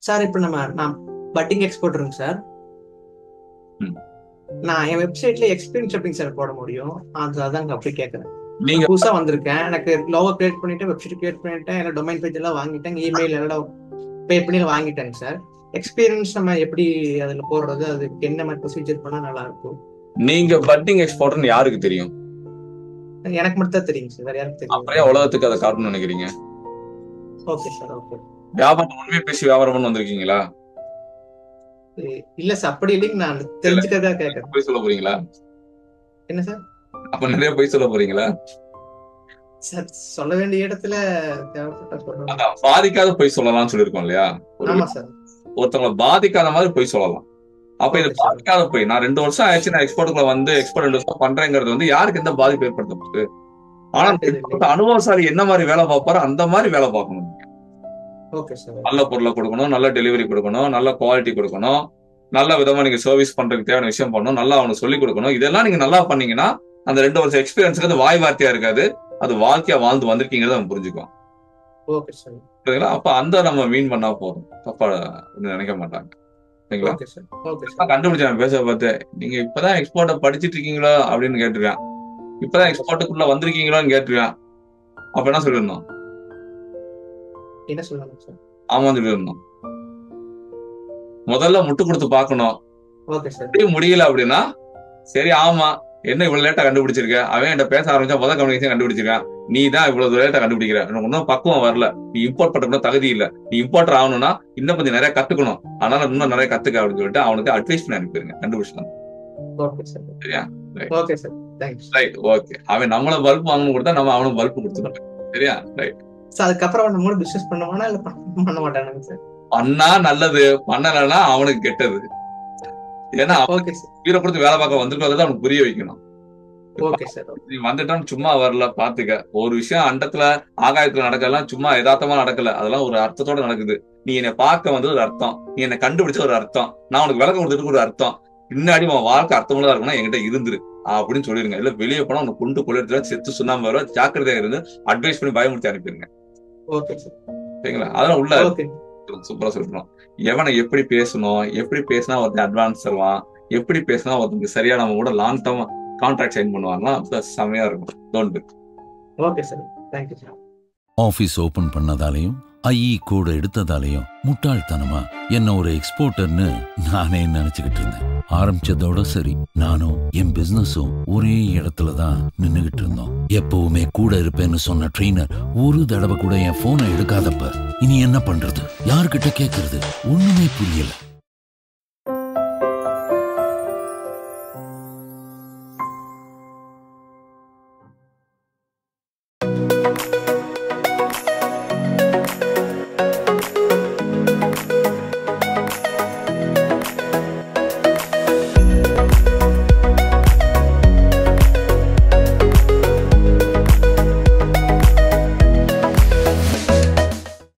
Sir இப்போ நம்ம நான் பட்டிங் எக்ஸ்போர்ட்டருங்க சார் ம். நான் என் வெப்சைட்ல எக்ஸ்பீரியன்ஸ் எப்படிங்க சார் போட முடியும் அது அதாங்க அப்படி கேட்கறேன் நீங்க புதுசா வந்திருக்கேன் எனக்கு லோகோ கிரியேட் பண்ணிட்டேன் வெப்சைட் கிரியேட் பண்ணிட்டேன் எல்லாம் டொமைன் பேஜ் எல்லாம் வாங்கிட்டேன் இமெயில் எல்லாம் பே பண்ணி வாங்கிட்டேங்க சார் எக்ஸ்பீரியன்ஸ் நம்ம எப்படி அதுல போடுறது அதுக்கு என்ன மாதிரி ப்ரொசீஜர் பண்ணா நல்லா இருக்கும் நீங்க பட்டிங் எக்ஸ்போர்ட்னு யாருக்கு தெரியும் எனக்கு மட்டும் தான் தெரியுங்க சார் வேற யாருக்கு அப்புறம் தெரியும் உலகத்துக்கு அதை காட்டணும்னு நினைக்கிறீங்க ஓகே சார் ஓகே வியாபாரம் உண்மையை பேசி வியாபாரம் பண்ண வந்திருக்கீங்களா இல்ல சார் அப்படி இல்லைங்க நான் தெரிஞ்சுக்கிறதா கேட்கறேன் போய் சொல்ல போறீங்களா என்ன சார் அப்ப நிறைய போய் சொல்ல போறீங்களா சார் சொல்ல வேண்டிய இடத்துல தேவைப்பட்டா சொல்றேன் அதான் பாதிக்காத போய் சொல்லலாம்னு சொல்லியிருக்கோம் இல்லையா ஒரு ஆமா சார் ஒருத்தவங்களை பாதிக்காத மாதிரி போய் சொல்லலாம் அப்ப இது Okay, sir. பாதிக்காத போய் நான் ரெண்டு வருஷம் ஆயிடுச்சு நான் எக்ஸ்போர்ட்டுக்குள்ள வந்து எக்ஸ்போர்ட் ரெண்டு வருஷம் பண்றேங்கிறது வந்து யாருக்கு எந்த பாதிப்பு ஏற்படுத்த போகுது ஆனா export அனுபவசாலி என்ன மாதிரி வேலை பார்ப்பாரோ அந்த மாதிரி வேலை பார்க்கணும் ஓகே சார் நல்ல பொருளை கொடுக்கணும் நல்ல டெலிவரி கொடுக்கணும் நல்ல குவாலிட்டி கொடுக்கணும் நல்ல விதமா நீங்க சர்வீஸ் பண்றதுக்கு தேவையான விஷயம் பண்ணணும் நல்லா அவனுக்கு சொல்லி கொடுக்கணும் இதெல்லாம் நீங்க நல்லா பண்ணீங்கன்னா அந்த ரெண்டு வருஷம் எக்ஸ்பீரியன்ஸ்க்கு அது வாய் வார்த்தையா இருக்காது அது வாழ்க்கையா வாழ்ந்து வந்திருக்கீங்கிறத அவன் புரிஞ்சுக்குவான் ஓகே சார் புரியுதுங்களா அப்ப அந்த நம்ம மீன் பண்ணா போதும் தப்பா நினைக்க மாட்டாங்க சரிங்களா ஓகே சார் ஓகே நான் சார் கண்டுபிடிச்சேன் பேச பார்த்து நீங்க இப்பதான் எக்ஸ்போர்ட்ட படிச்சிட்டு இருக்கீங்களா அப்படின்னு கேட்டிருக்கான் இப்பதான் எக்ஸ்போர்ட்டுக்குள்ள வந்திருக்கீங்களான்னு கேட்டிருக்கான் அப்ப என்ன சொல்லிருந்தோம் என்ன சொல்லணும் சார் ஆமான்னு சொல்லியிருந்தோம் முதல்ல முட்டு கொடுத்து பார்க்கணும் ஓகே சார் அப்படியும் முடியல அப்படின்னா சரி ஆமா என்ன இவ்வளவு லேட்டா கண்டுபிடிச்சிருக்க அவன் என்கிட்ட பேச ஆரம்பிச்சா முதல் கம்யூனிகேஷன் கண்டுபிடிச்சிருக்கான் நீ தான் இவ்வளவு லேட்டா கண்டுபிடிக்கிற உனக்கு இன்னும் பக்குவம் வரல நீ இம்போர்ட் பண்றதுக்கு தகுதி இல்ல நீ இம்போர்ட்டர் ஆகணும்னா இன்னும் கொஞ்சம் நிறைய கத்துக்கணும் அதனால இன்னும் நிறைய கத்துக்க அப்படின்னு சொல்லிட்டு அவனுக்கு அட்வைஸ் பண்ணி அனுப்பிடுங்க கண்டுபிடிச்சலாம் ஓகே சார் சரியா? Right. Okay sir thanks right okay அவன் நம்மள பல்ப் வாங்கணும் கொடுத்தா நம்ம அவனுக்கு பல்ப் கொடுத்துருவோம் சரியா ரைட் சார் அதுக்கப்புறம் அவன் மூணு பிசினஸ் பண்ணுவானா இல்ல பண்ண பண்ண மாட்டானுங்க சார் பண்ணா நல்லது பண்ணலைன்னா அவனுக்கு கெட்டது ஏன்னா அவன் ஓகே சார் உயிரை கொடுத்து வேலை பார்க்க வந்திருக்கிறத அவனுக்கு புரிய வைக்கணும் ஓகே சார் நீ வந்துட்டான்னு சும்மா வரல பாத்துக்க ஒரு விஷயம் அண்டத்துல ஆகாயத்துல நடக்கலாம் சும்மா யதார்த்தமா நடக்கல அதெல்லாம் ஒரு அர்த்தத்தோட நடக்குது நீ என்னை பார்க்க வந்தது ஒரு அர்த்தம் நீ என்னை கண்டுபிடிச்ச ஒரு அர்த்தம் நான் உனக்கு விளக்கம் கொடுத்துட்டு ஒரு அர்த்தம் பின்னாடி உன் வாழ்க்கை அர்த்தமுள்ளதா இருக்கும்னா என்கிட்ட இருந்துரு அப்படின்னு சொல்லிருங்க இல்ல வெளியே போனா உனக்கு கொண்டு கொள்ளையத்துல செத்து சுண்ணாம வர ஜாக்கிரதையா இருந்து அட்வைஸ் பண்ணி பயமுறுத்தி அனுப்பிடுங்க ஓகே சார் சரிங்களா அதெல்லாம் உள்ள ஓகே சூப்பரா சொல்லணும் எவனை எப்படி பேசணும் எப்படி பேசினா ஒருத்தன் அட்வான்ஸ் தருவான் எப்படி பேசினா ஒருத்தனுக்கு சரியா நம்ம கூட லாங் டேர்ம் கான்ட்ராக்ட் சைன் பண்ணுவாங்கன்னா அப்ப செமையா இருக்கும் don't okay sir thank you sir office open பண்ணதாலையும் ஐஇ கூட எடுத்ததாலையும் முட்டாள்தனமா என்ன ஒரு எக்ஸ்போர்ட்டர்னு நானே நினைச்சுக்கிட்டு இருந்தேன் ஆரம்பிச்சதோட சரி நானும் என் பிசினஸும் ஒரே இடத்துல தான் நின்னுகிட்டு இருந்தோம் எப்பவுமே கூட இருப்பேன்னு சொன்ன ட்ரெயினர் ஒரு தடவை கூட என் போனை எடுக்காதப்ப இனி என்ன பண்றது யார்கிட்ட கேக்குறது ஒண்ணுமே புரியல